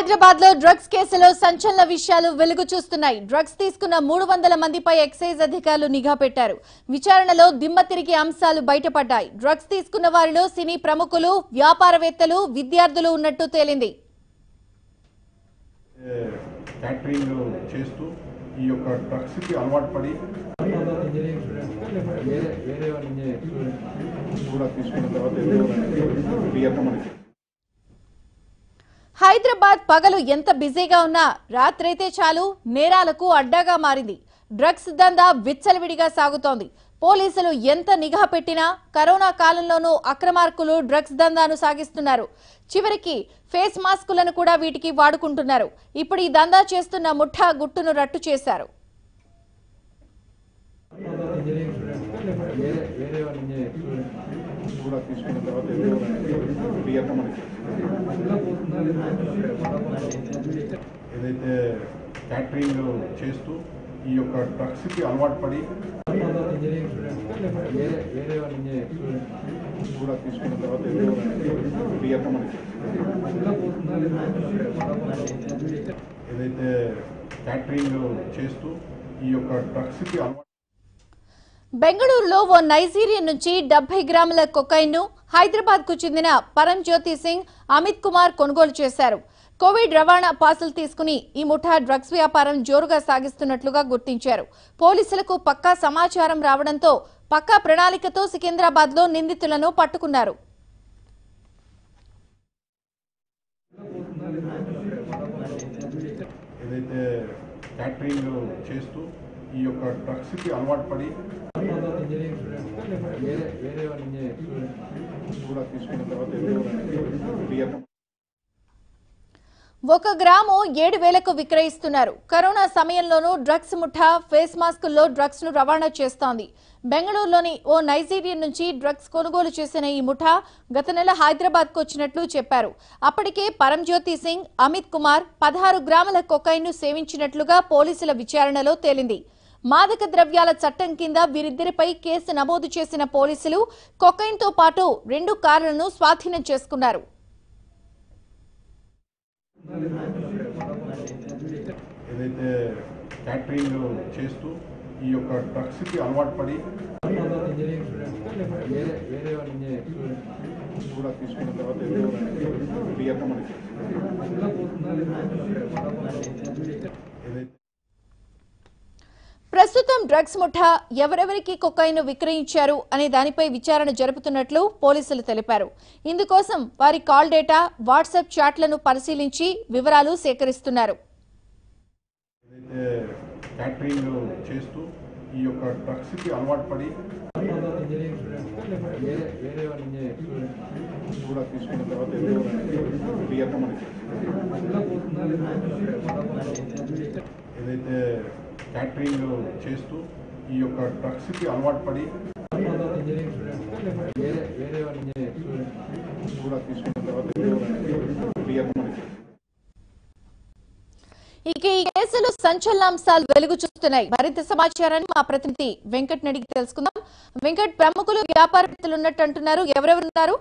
హైదరాబాద్ లో డ్రగ్స్ కేసులో సంచలన విషయాలు వెలుగు చూస్తున్నాయి డ్రగ్స్ తీసుకున్న మూడు వందల మందిపై ఎక్సైజ్ అధికారులు నిఘా పెట్టారు విచారణలో దిమ్మ తిరిగి అంశాలు బయటపడ్డాయి డ్రగ్స్ తీసుకున్న వారిలో సినీ ప్రముఖులు వ్యాపారవేత్తలు విద్యార్థులు ఉన్నట్టు తేలింది ఏ, క్యాటరింగ్ చేస్తూ ఈ యొక్క డ్రగ్స్కి అలవాటు పడి ఇంజనీరింగ్ స్టూడెంట్ వేరే వేరే వాళ్ళు ఇంజనీరింగ్ స్టూడెంట్ కూడా తీసుకున్న తర్వాత ఏదో క్లియర్గా మనకి హైదరాబాద్ పగలు ఎంత బిజీగా ఉన్నా రాత్రైతే చాలు నేరాలకు అడ్డాగా మారింది డ్రగ్స్ దందా విచ్చలవిడిగా సాగుతోంది పోలీసులు ఎంత నిఘా పెట్టినా కరోనా కాలంలోనూ అక్రమార్కులు డ్రగ్స్ దందాను సాగిస్తున్నారు చివరికి ఫేస్ మాస్కులను కూడా వీటికి వాడుకుంటున్నారు ఇప్పుడు ఈ దందా చేస్తున్న ముఠా గుట్టును రట్టు చేశారు ఇంజనీరింగ్ స్టూడెంట్ వేరే వేరే వాళ్ళు ఇంజనీరింగ్ స్టూడెంట్ కూడా తీసుకున్న తర్వాత ఏదో క్లియర్గా మనకి ఏదైతే క్యాటరింగ్ చేస్తూ ఈ యొక్క డ్రగ్స్కి అలవాటు పడి ఇంజనీరింగ్ స్టూడెంట్ వేరే వేరే వాళ్ళు ఇంజనీరింగ్ స్టూడెంట్ కూడా తీసుకున్న తర్వాత ఏదో క్లియర్గా మనకి ఏదైతే క్యాటరింగ్ చేస్తూ ఈ యొక్క డ్రగ్స్కి అలవాటు బెంగళూరులో ఓ నైజీరియన్ నుంచి డెబ్బై గ్రాముల కొకైన్ ను హైదరాబాద్ కు చెందిన పరంజ్యోతి సింగ్ అమిత్ కుమార్ కొనుగోలు చేశారు కోవిడ్ రవాణా పాసులు తీసుకుని ఈ ముఠా డ్రగ్స్ వ్యాపారం జోరుగా సాగిస్తున్నట్లుగా గుర్తించారు పోలీసులకు పక్కా సమాచారం రావడంతో పక్కా ప్రణాళికతో సికింద్రాబాద్ లో నిందితులను పట్టుకున్నారు ఏదైతే క్యాటరింగ్ చేస్తూ ఈ యొక్క డ్రగ్స్కి అలవాటు పడి ఇంజనీరింగ్ స్టూడెంట్ వేరే వేరే వాళ్ళు ఇంజనీరింగ్ స్టూడెంట్ కూడా తీసుకున్న తర్వాత ఏదో క్లియర్గా ఒక గ్రాము ఏడు వేలకు విక్రయిస్తున్నారు కరోనా సమయంలోనూ డ్రగ్స్ ముఠా ఫేస్ మాస్కుల్లో డ్రగ్స్ ను రవాణా చేస్తోంది బెంగళూరులోని ఓ నైజీరియన్ నుంచి డ్రగ్స్ కొనుగోలు చేసిన ఈ ముఠా గత నెల హైదరాబాద్ కు వచ్చినట్లు చెప్పారు అప్పటికే పరంజ్యోతి సింగ్ అమిత్ కుమార్ పదహారు గ్రాముల కొకైన్ ను సేవించినట్లుగా పోలీసుల విచారణలో తేలింది మాదక ద్రవ్యాల చట్టం కింద వీరిద్దరిపై కేసు నమోదు చేసిన పోలీసులు కొకైన్ తో పాటు రెండు కార్లను స్వాధీనం చేసుకున్నారు ఏదైతే క్యాటరింగ్ చేస్తూ ఈ యొక్క డ్రగ్స్కి అలవాటు పడి ఇంజనీరింగ్ స్టూడెంట్ వేరే వేరే వాళ్ళు ఇంజనీరింగ్ స్టూడెంట్ కూడా తీసుకున్న తర్వాత ఏదో క్లియర్గా మనకి ఏదైతే ప్రస్తుతం డ్రగ్స్ ముఠా ఎవరెవరికి కొకైన్ విక్రయించారు అనే దానిపై విచారణ జరుపుతున్నట్లు పోలీసులు తెలిపారు ఇందుకోసం వారి కాల్ డేటా వాట్సాప్ చాట్లను పరిశీలించి వివరాలు సేకరిస్తున్నారు ఏదైతే క్యాటరింగ్ చేస్తూ ఈ యొక్క డ్రగ్స్కి అలవాటు పడి ఇంజనీరింగ్ స్టూడెంట్ వేరే వేరే వాళ్ళు ఇంజనీరింగ్ స్టూడెంట్ కూడా తీసుకున్న తర్వాత ఏదో క్లియర్గా మనకి ఏదైతే క్యాటరింగ్ చేస్తూ ఈ యొక్క డ్రగ్స్కి అలవాటు పడి ఇంజనీరింగ్ స్టూడెంట్ వేరే వేరే వాళ్ళు ఇంజనీరింగ్ స్టూడెంట్ కూడా తీసుకున్న తర్వాత ఏదో క్లియర్గా మనకి ఇక ఈ కేసులో సంచలనాంశాలు వెలుగు చూస్తున్నాయి మరింత సమాచారాన్ని మా ప్రతినిధి వెంకట్ నడికి తెలుసుకుందాం వెంకట్ ప్రముఖులు వ్యాపారవేత్తలు ఉన్నట్టు అంటున్నారు ఎవరెవరున్నారు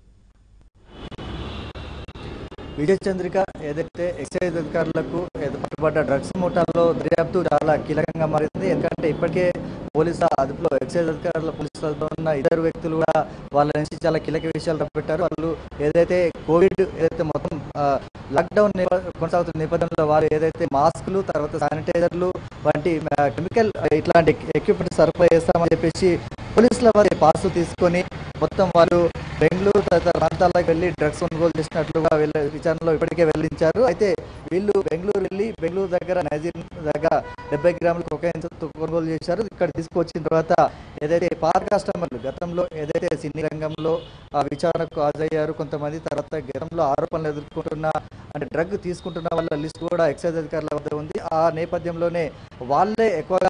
విజయ చంద్రిక ఏదైతే ఎక్సైజ్ అధికారులకు ఏదో పట్టుబడ్డ డ్రగ్స్ ముఠాల్లో దర్యాప్తు చాలా కీలకంగా మారింది ఎందుకంటే ఇప్పటికే పోలీసుల అదుపులో ఎక్సైజ్ అధికారుల పోలీసులతో ఉన్న ఇద్దరు వ్యక్తులు కూడా వాళ్ళ నుంచి చాలా కీలక విషయాలు పెట్టారు వాళ్ళు ఏదైతే కోవిడ్ ఏదైతే మొత్తం ఆ, లాక్డౌన్ నేప- కొనసాగుతున్న నేపథ్యంలో వారు ఏదైతే మాస్కులు తర్వాత శానిటైజర్లు వంటి ఆ, కెమికల్ ఇట్లాంటి ఎక్విప్మెంట్ సరఫరా చేస్తామని చెప్పేసి పోలీసుల వారి పాసు తీసుకొని మొత్తం వాళ్ళు బెంగళూరు తదితర ప్రాంతాలకు వెళ్ళి డ్రగ్స్ కొనుగోలు చేసినట్లుగా వెళ్ళ విచారణలో ఇప్పటికే వెల్లడించారు అయితే వీళ్ళు బెంగళూరు వెళ్ళి బెంగళూరు దగ్గర నైజీరియన్ దగ్గర డెబ్బై గ్రాముల కొకైన్ కొనుగోలు చేశారు ఇక్కడ తీసుకొచ్చిన తర్వాత ఏదైతే పాత కస్టమర్లు గతంలో ఏదైతే సినీ రంగంలో ఆ విచారణకు హాజరయ్యారు కొంతమంది తర్వాత గతంలో ఆరోపణలు ఎదుర్కొంటున్న అంటే డ్రగ్ తీసుకుంటున్న వాళ్ళ లిస్ట్ కూడా ఎక్సైజ్ అధికారుల వద్ద ఉంది ఆ నేపథ్యంలోనే వాళ్ళే ఎక్కువగా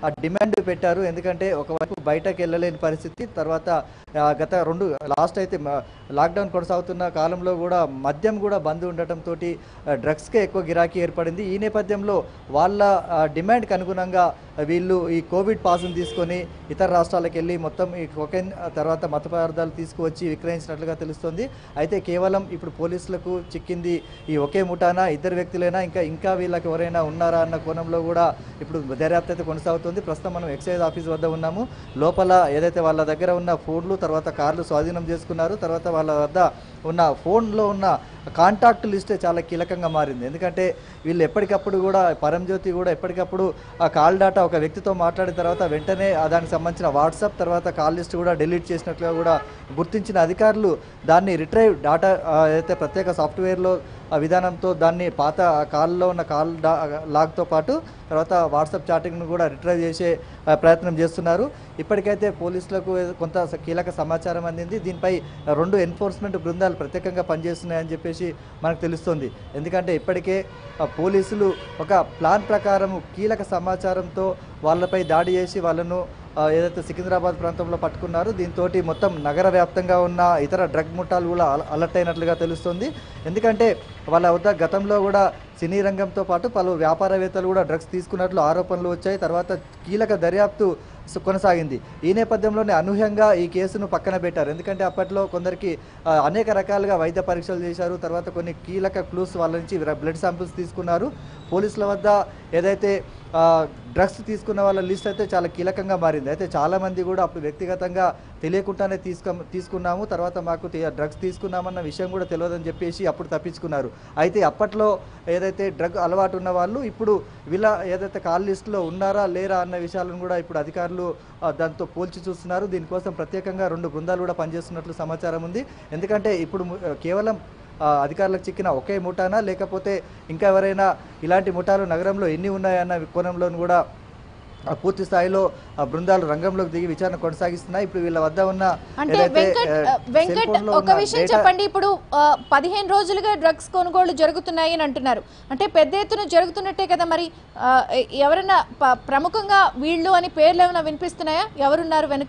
ఆ డిమాండ్ పెట్టారు ఎందుకంటే ఒకవైపు బయటకు వెళ్ళలేని పరిస్థితి తర్వాత ఆ, గత రెండు లాస్ట్ అయితే మ- లాక్డౌన్ కొనసాగుతున్న కాలంలో కూడా మద్యం కూడా బంద్ ఉండటంతో డ్రగ్స్కే ఎక్కువ గిరాకీ ఏర్పడింది ఈ నేపథ్యంలో వాళ్ళ ఆ, డిమాండ్కి అనుగుణంగా వీళ్ళు ఈ కోవిడ్ పాస్ను తీసుకొని ఇతర రాష్ట్రాలకు వెళ్ళి మొత్తం ఈ కొకైన్ ఆ తర్వాత మత పదార్థాలు తీసుకువచ్చి విక్రయించినట్లుగా తెలుస్తుంది అయితే కేవలం ఇప్పుడు పోలీసులకు చిక్కింది ఈ ఒకే ముఠానా ఇద్దరు వ్యక్తులైనా ఇంకా ఇంకా వీళ్ళకి ఎవరైనా ఉన్నారా అన్న కోణంలో కూడా ఇప్పుడు దర్యాప్తు అయితే కొనసాగుతుంది ప్రస్తుతం మనం ఎక్సైజ్ ఆఫీస్ వద్ద ఉన్నాము లోపల ఏదైతే వాళ్ళ దగ్గర ఉన్న ఫోన్లు తర్వాత కార్లు స్వాధీనం చేసుకున్నారు తర్వాత వాళ్ళ వద్ద ఉన్న ఫోన్లో ఉన్న కాంటాక్ట్ లిస్టే చాలా కీలకంగా మారింది ఎందుకంటే వీళ్ళు ఎప్పటికప్పుడు కూడా పరంజ్యోతి కూడా ఎప్పటికప్పుడు ఆ కాల్ డేటా ఒక వ్యక్తితో మాట్లాడిన తర్వాత వెంటనే ఆ దానికి సంబంధించిన వాట్సాప్ తర్వాత కాల్ లిస్ట్ కూడా డిలీట్ చేసినట్లుగా కూడా గుర్తించిన అధికారులు దాన్ని రిట్రైవ్ డేటా ఆ, ఏదైతే ప్రత్యేక సాఫ్ట్వేర్లో ఆ విధానంతో దాన్ని పాత కాల్లో ఉన్న కాల్ డా- లాగ్తో పాటు తర్వాత వాట్సాప్ చాటింగ్ను కూడా రిట్రైవ్ చేసే ఆ, ప్రయత్నం చేస్తున్నారు ఇప్పటికైతే పోలీసులకు కొంత స- కీలక సమాచారం అందింది దీనిపై రెండు ఎన్ఫోర్స్మెంట్ బృందాలు ప్రత్యేకంగా పనిచేస్తున్నాయని చెప్పేసి మనకు తెలుస్తుంది ఎందుకంటే ఇప్పటికే ఆ, పోలీసులు ఒక ప్లాన్ ప్రకారం కీలక సమాచారంతో వాళ్ళపై దాడి చేసి వాళ్ళను ఆ, ఏదైతే సికింద్రాబాద్ ప్రాంతంలో పట్టుకున్నారు దీంతో మొత్తం నగర వ్యాప్తంగా ఉన్న ఇతర డ్రగ్ ముఠాలు కూడా అల- అలర్ట్ అయినట్లుగా తెలుస్తుంది ఎందుకంటే వాళ్ళ వద్ద గతంలో కూడా సినీ రంగంతో పాటు పలు వ్యాపారవేత్తలు కూడా డ్రగ్స్ తీసుకున్నట్లు ఆరోపణలు వచ్చాయి తర్వాత కీలక దర్యాప్తు సు- కొనసాగింది ఈ నేపథ్యంలోనే అనూహ్యంగా ఈ కేసును పక్కన పెట్టారు ఎందుకంటే అప్పట్లో కొందరికి ఆ, అనేక రకాలుగా వైద్య పరీక్షలు చేశారు తర్వాత కొన్ని కీలక క్లూస్ వాళ్ళ నుంచి బ్లడ్ శాంపిల్స్ తీసుకున్నారు పోలీసుల వద్ద ఏదైతే ఆ, డ్రగ్స్ తీసుకున్న వాళ్ళ లిస్ట్ అయితే చాలా కీలకంగా మారింది అయితే చాలామంది కూడా అప్పుడు వ్యక్తిగతంగా తెలియకుండానే తీసుకు తీసుకున్నాము తర్వాత మాకు తే- డ్రగ్స్ తీసుకున్నామన్న విషయం కూడా తెలియదని చెప్పేసి అప్పుడు తప్పించుకున్నారు అయితే అప్పట్లో ఏదైతే డ్రగ్ అలవాటు ఉన్న వాళ్ళు ఇప్పుడు వీళ్ళ ఏదైతే కాల్ లిస్టులో ఉన్నారా లేరా అన్న విషయాలను కూడా ఇప్పుడు అధికారులు ఆ, దాంతో పోల్చి చూస్తున్నారు దీనికోసం ప్రత్యేకంగా రెండు బృందాలు కూడా పనిచేస్తున్నట్లు సమాచారం ఉంది ఎందుకంటే ఇప్పుడు ము- కేవలం ఆ, అధికారులకు చిక్కిన ఒకే ముఠానా లేకపోతే ఇంకా ఎవరైనా ఇలాంటి ముఠాలు నగరంలో ఎన్ని ఉన్నాయన్న కోణంలో కూడా ఆ, పూర్తి స్థాయిలో ఆ బృందాలు రంగంలోకి దిగి విచారణ కొనసాగిస్తున్నాయి ఇప్పుడు వీళ్ళ వద్ద ఉన్న అంటే ఏదైతే, వెంకట్ ఆ, ఆ, వెంకట్ సెల్ ఫోన్లో ఒక ఉన్న విషయం డేటా- చెప్పండి ఇప్పుడు ఆ, పదిహేను రోజులుగా డ్రగ్స్ కొనుగోళ్లు జరుగుతున్నాయి అని అంటున్నారు అంటే పెద్ద ఎత్తున జరుగుతున్నట్టే కదా మరి ఆ, ఎ- ఎవరన్నా ప- ప్రముఖంగా వీళ్ళు అని పేర్లు ఏమైనా వినిపిస్తున్నాయా ఎవరున్నారు వెనుక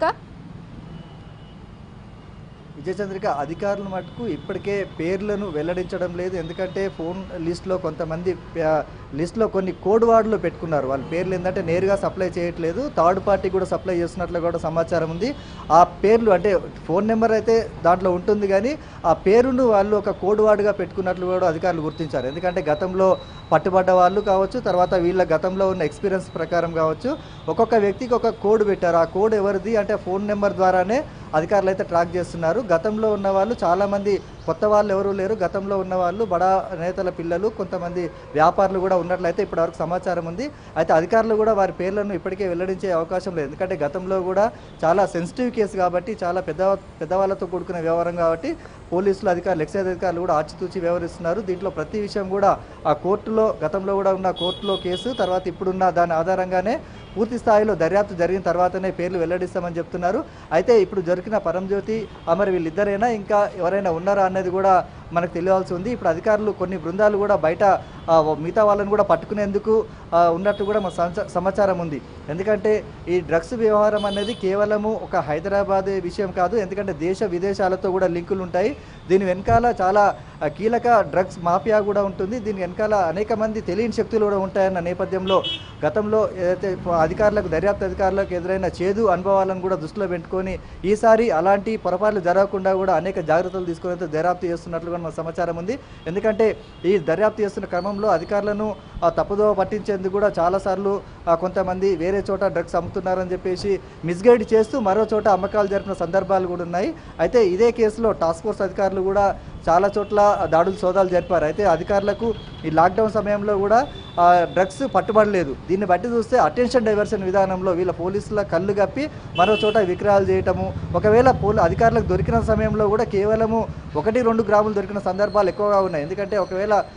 విజయచంద్రిక అధికారులు మటుకు ఇప్పటికే పేర్లను వెల్లడించడం లేదు ఎందుకంటే ఫోన్ లిస్ట్లో కొంతమంది ఆ, లిస్ట్లో కొన్ని కోడ్ వార్డులు పెట్టుకున్నారు వాళ్ళ పేర్లు ఏంటంటే నేరుగా సప్లై చేయట్లేదు థర్డ్ పార్టీ కూడా సప్లై చేస్తున్నట్లు కూడా సమాచారం ఉంది ఆ పేర్లు అంటే ఫోన్ నెంబర్ అయితే దాంట్లో ఉంటుంది కానీ ఆ పేరును వాళ్ళు ఒక కోడ్ వార్డుగా పెట్టుకున్నట్లు కూడా అధికారులు గుర్తించారు ఎందుకంటే గతంలో పట్టుబడ్డ వాళ్ళు కావచ్చు తర్వాత వీళ్ళ గతంలో ఉన్న ఎక్స్పీరియన్స్ ప్రకారం కావచ్చు ఒక్కొక్క వ్యక్తికి ఒక కోడ్ పెట్టారు ఆ కోడ్ ఎవరిది అంటే ఫోన్ నెంబర్ ద్వారానే అధికారులు అయితే ట్రాక్ చేస్తున్నారు గతంలో ఉన్న వాళ్ళు చాలామంది కొత్త వాళ్ళు ఎవరూ లేరు గతంలో ఉన్న వాళ్ళు బడా నేతల పిల్లలు కొంతమంది వ్యాపారులు కూడా ఉన్నట్లయితే ఇప్పటివరకు సమాచారం ఉంది అయితే అధికారులు కూడా వారి పేర్లను ఇప్పటికే వెల్లడించే అవకాశం లేదు ఎందుకంటే గతంలో కూడా చాలా సెన్సిటివ్ కేసు కాబట్టి చాలా పెద్ద పెద్దవాళ్ళతో కూడుకున్న వ్యవహారం కాబట్టి పోలీసులు అధికారులు ఎక్సైజ్ అధికారులు కూడా ఆచితూచి వ్యవహరిస్తున్నారు దీంట్లో ప్రతి విషయం కూడా ఆ కోర్టులో గతంలో కూడా ఉన్న కోర్టులో కేసు తర్వాత ఇప్పుడున్న దాని ఆధారంగానే పూర్తి స్థాయిలో దర్యాప్తు జరిగిన తర్వాతనే పేర్లు వెల్లడిస్తామని చెప్తున్నారు అయితే ఇప్పుడు దొరికిన పరంజ్యోతి ఆ మరి వీళ్ళిద్దరైనా ఇంకా ఎవరైనా ఉన్నారా అన్నది కూడా మనకు తెలియాల్సి ఉంది ఇప్పుడు అధికారులు కొన్ని బృందాలు కూడా బయట ఆ, మిగతా వాళ్ళని కూడా పట్టుకునేందుకు ఆ, ఉన్నట్టు కూడా మన సంచ- సమాచారం ఉంది ఎందుకంటే ఈ డ్రగ్స్ వ్యవహారం అనేది కేవలము ఒక హైదరాబాద్ విషయం కాదు ఎందుకంటే దేశ విదేశాలతో కూడా లింకులు ఉంటాయి దీని వెనకాల చాలా ఆ, కీలక డ్రగ్స్ మాఫియా కూడా ఉంటుంది దీని వెనకాల అనేక మంది తెలియని శక్తులు కూడా ఉంటాయన్న నేపథ్యంలో గతంలో ఏదైతే అధికారులకు దర్యాప్తు అధికారులకు ఎదురైన చేదు అనుభవాలను కూడా దృష్టిలో పెట్టుకొని ఈసారి అలాంటి పొరపాట్లు జరగకుండా కూడా అనేక జాగ్రత్తలు తీసుకుని అయితే దర్యాప్తు చేస్తున్నట్లు కూడా మనకు సమాచారం ఉంది ఎందుకంటే ఈ దర్యాప్తు చేస్తున్న క్రమంలో అధికారులను ఆ, తప్పుదోవ పట్టించేందుకు కూడా చాలాసార్లు ఆ, కొంతమంది వేరే చోట డ్రగ్స్ అమ్ముతున్నారని చెప్పేసి మిస్గైడ్ చేస్తూ మరో చోట అమ్మకాలు జరిపిన సందర్భాలు కూడా ఉన్నాయి అయితే ఇదే కేసులో టాస్క్ ఫోర్స్ అధికారులు కూడా చాలా చోట్ల దాడులు సోదాలు జరిపారు అయితే అధికారులకు ఈ లాక్డౌన్ సమయంలో కూడా ఆ, డ్రగ్స్ పట్టుబడలేదు దీన్ని బట్టి చూస్తే అటెన్షన్ డైవర్షన్ విధానంలో వీళ్ళ పోలీసుల కళ్ళు కప్పి మరో చోట విక్రయాలు చేయటము ఒకవేళ పోలీ అధికారులకు దొరికిన సమయంలో కూడా కేవలము ఒకటి రెండు గ్రాములు దొరికిన సందర్భాలు ఎక్కువగా ఉన్నాయి ఎందుకంటే ఒకవేళ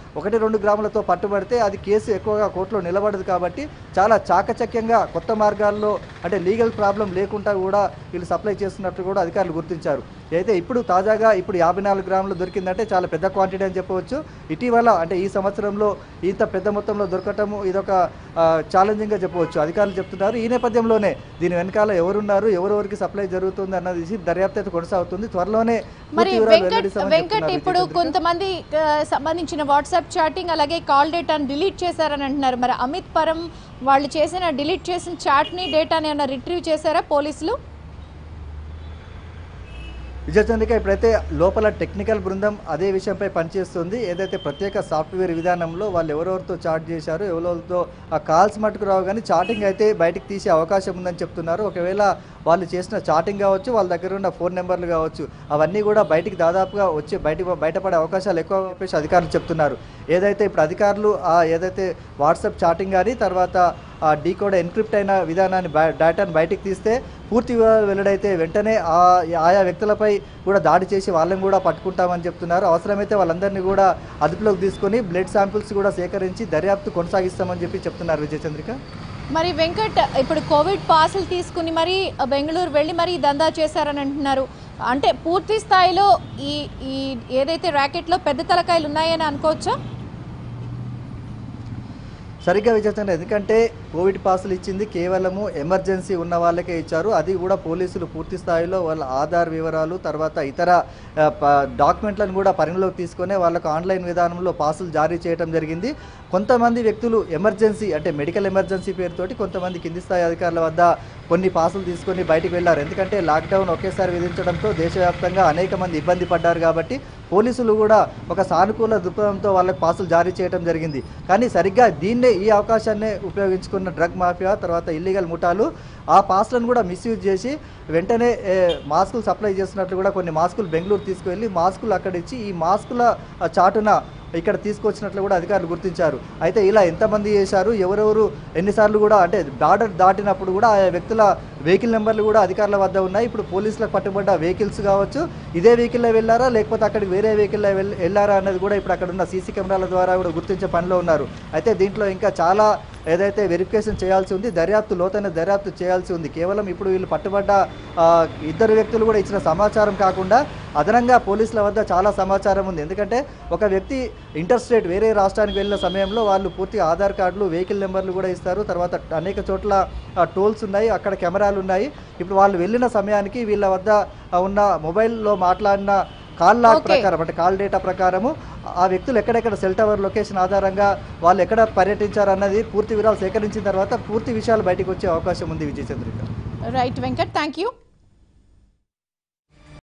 ఒకటి రెండు గ్రాములతో పట్టుబడితే అది కేసు ఎక్కువగా కోర్టులో నిలబడదు కాబట్టి చాలా చాకచక్యంగా కొత్త మార్గాల్లో అంటే లీగల్ ప్రాబ్లం లేకుండా కూడా వీళ్ళు సప్లై చేస్తున్నట్టు కూడా అధికారులు గుర్తించారు అయితే ఇప్పుడు తాజాగా ఇప్పుడు యాభై నాలుగు గ్రాములు దొరికిందంటే చాలా పెద్ద క్వాంటిటీ అని చెప్పవచ్చు ఇటీవల అంటే ఈ సంవత్సరంలో ఇంత పెద్ద మొత్తంలో దొరకటము ఇదొక ఛాలెంజింగ్గా చెప్పవచ్చు అధికారులు చెప్తున్నారు ఈ నేపథ్యంలోనే దీని వెనకాల ఎవరున్నారు ఎవరెవరికి సప్లై జరుగుతుంది అన్నది దర్యాప్తు అయితే కొనసాగుతుంది త్వరలోనే మరి పూర్తి వివరాలు వెంకట్ వెల్లడిస్తామని వెంకట్ చెప్తున్నారు ఇప్పుడు విజయచంద్రిక. కొంతమంది ఆ, సంబంధించిన వాట్సాప్ చాటింగ్ అలాగే కాల్ డేటాను డిలీట్ చేశారని అంటున్నారు మరి అమిత్ పరం వాళ్ళు చేసిన డిలీట్ చేసిన చాట్ని డేటాని ఏమైనా రిట్రీవ్ చేశారా పోలీసులు విజయచంద్రిక ఇప్పుడైతే లోపల టెక్నికల్ బృందం అదే విషయంపై పనిచేస్తుంది ఏదైతే ప్రత్యేక సాఫ్ట్వేర్ విధానంలో వాళ్ళు ఎవరెవరితో చాట్ చేశారో ఎవరెవరితో ఆ కాల్స్ మటుకు రావు కానీ చాటింగ్ అయితే బయటికి తీసే అవకాశం ఉందని చెప్తున్నారు ఒకవేళ వాళ్ళు చేసిన చాటింగ్ కావచ్చు వాళ్ళ దగ్గర ఉన్న ఫోన్ నెంబర్లు కావచ్చు అవన్నీ కూడా బయటికి దాదాపుగా వచ్చి బయట బయటపడే అవకాశాలు ఎక్కువ అని చెప్పేసి అధికారులు చెప్తున్నారు ఏదైతే ఇప్పుడు అధికారులు ఆ ఏదైతే వాట్సాప్ చాటింగ్ కానీ తర్వాత ఆ డీకోడ్ ఎన్క్రిప్ట్ అయిన విధానాన్ని బయ- డేటాను బయటికి తీస్తే పూర్తి వివరాలు వెల్లడైతే వెంటనే ఆ ఆయా వ్యక్తులపై కూడా దాడి చేసి వాళ్ళని కూడా పట్టుకుంటామని చెప్తున్నారు అవసరమైతే వాళ్ళందరినీ కూడా అదుపులోకి తీసుకొని బ్లడ్ శాంపిల్స్ కూడా సేకరించి దర్యాప్తు కొనసాగిస్తామని చెప్పి చెప్తున్నారు విజయచంద్రిక మరి వెంకట్ ఇప్పుడు కోవిడ్ పాసులు తీసుకుని మరి బెంగళూరు వెళ్ళి మరి ఈ దందా చేశారని అంటున్నారు అంటే పూర్తి స్థాయిలో ఈ ఈ ఏదైతే ర్యాకెట్లో పెద్ద తలకాయలు ఉన్నాయని అనుకోవచ్చా సరిగ్గా విచారించండి ఎందుకంటే కోవిడ్ పాసులు ఇచ్చింది కేవలము ఎమర్జెన్సీ ఉన్న వాళ్ళకే ఇచ్చారు అది కూడా పోలీసులు పూర్తి స్థాయిలో వాళ్ళ ఆధార్ వివరాలు తర్వాత ఇతర ఆ, ప- డాక్యుమెంట్లను కూడా పరిగణలోకి తీసుకొని వాళ్ళకు ఆన్లైన్ విధానంలో పాసులు జారీ చేయడం జరిగింది కొంతమంది వ్యక్తులు ఎమర్జెన్సీ అంటే మెడికల్ ఎమర్జెన్సీ పేరుతోటి కొంతమంది కింది స్థాయి అధికారుల వద్ద కొన్ని పాసులు తీసుకొని బయటికి వెళ్లారు ఎందుకంటే లాక్డౌన్ ఒకేసారి విధించడంతో దేశవ్యాప్తంగా అనేక మంది ఇబ్బంది పడ్డారు కాబట్టి పోలీసులు కూడా ఒక సానుకూల దృక్పథంతో వాళ్ళకి పాసులు జారీ చేయడం జరిగింది కానీ సరిగ్గా దీన్నే ఈ అవకాశాన్నే ఉపయోగించుకున్న డ్రగ్ మాఫియా తర్వాత ఇల్లీగల్ ముఠాలు ఆ పాస్లను కూడా మిస్యూజ్ చేసి వెంటనే ఏ, మాస్కులు సప్లై చేస్తున్నట్లు కూడా కొన్ని మాస్కులు బెంగళూరు తీసుకువెళ్ళి మాస్కులు అక్కడ ఇచ్చి ఈ మాస్కుల ఆ, చాటున ఇక్కడ తీసుకొచ్చినట్లు కూడా అధికారులు గుర్తించారు అయితే ఇలా ఎంతమంది చేశారు ఎవరెవరు ఎన్నిసార్లు కూడా అంటే బార్డర్ దాటినప్పుడు కూడా ఆయా వ్యక్తుల వెహికల్ నెంబర్లు కూడా అధికారుల వద్ద ఉన్నాయి ఇప్పుడు పోలీసులకు పట్టుబడ్డ వెహికల్స్ కావచ్చు ఇదే వెహికల్లో వెళ్ళారా లేకపోతే అక్కడికి వేరే వెహికల్లో వెళ్- వెళ్ళారా అనేది కూడా ఇప్పుడు అక్కడ ఉన్న సీసీ కెమెరాల ద్వారా కూడా గుర్తించే పనిలో ఉన్నారు అయితే దీంట్లో ఇంకా చాలా ఏదైతే వెరిఫికేషన్ చేయాల్సి ఉంది దర్యాప్తు లోతైన దర్యాప్తు చేయాల్సి ఉంది కేవలం ఇప్పుడు వీళ్ళు పట్టుబడ్డ ఆ, ఇద్దరు వ్యక్తులు కూడా ఇచ్చిన సమాచారం కాకుండా అదనంగా పోలీసుల వద్ద చాలా సమాచారం ఉంది ఎందుకంటే ఒక వ్యక్తి ఇంటర్ స్టేట్ వేరే రాష్ట్రానికి వెళ్ళిన సమయంలో వాళ్ళు పూర్తి ఆధార్ కార్డులు వెహికల్ నెంబర్లు కూడా ఇస్తారు తర్వాత అనేక చోట్ల ఆ, టోల్స్ ఉన్నాయి అక్కడ కెమెరాలు ఉన్నాయి ఇప్పుడు వాళ్ళు వెళ్ళిన సమయానికి వీళ్ళ వద్ద ఆ, ఉన్న మొబైల్లో మాట్లాడిన కాల్ లాగ్ Okay. ప్రకారం అంటే కాల్ డేటా ప్రకారము ఆ వ్యక్తులు ఎక్కడెక్కడ సెల్ టవర్ లొకేషన్ ఆధారంగా వాళ్ళు ఎక్కడ పర్యటించారు అన్నది పూర్తి వివరాలు సేకరించిన తర్వాత పూర్తి విషయాలు బయటకు వచ్చే అవకాశం ఉంది Vijayachandrika right Venkat thank you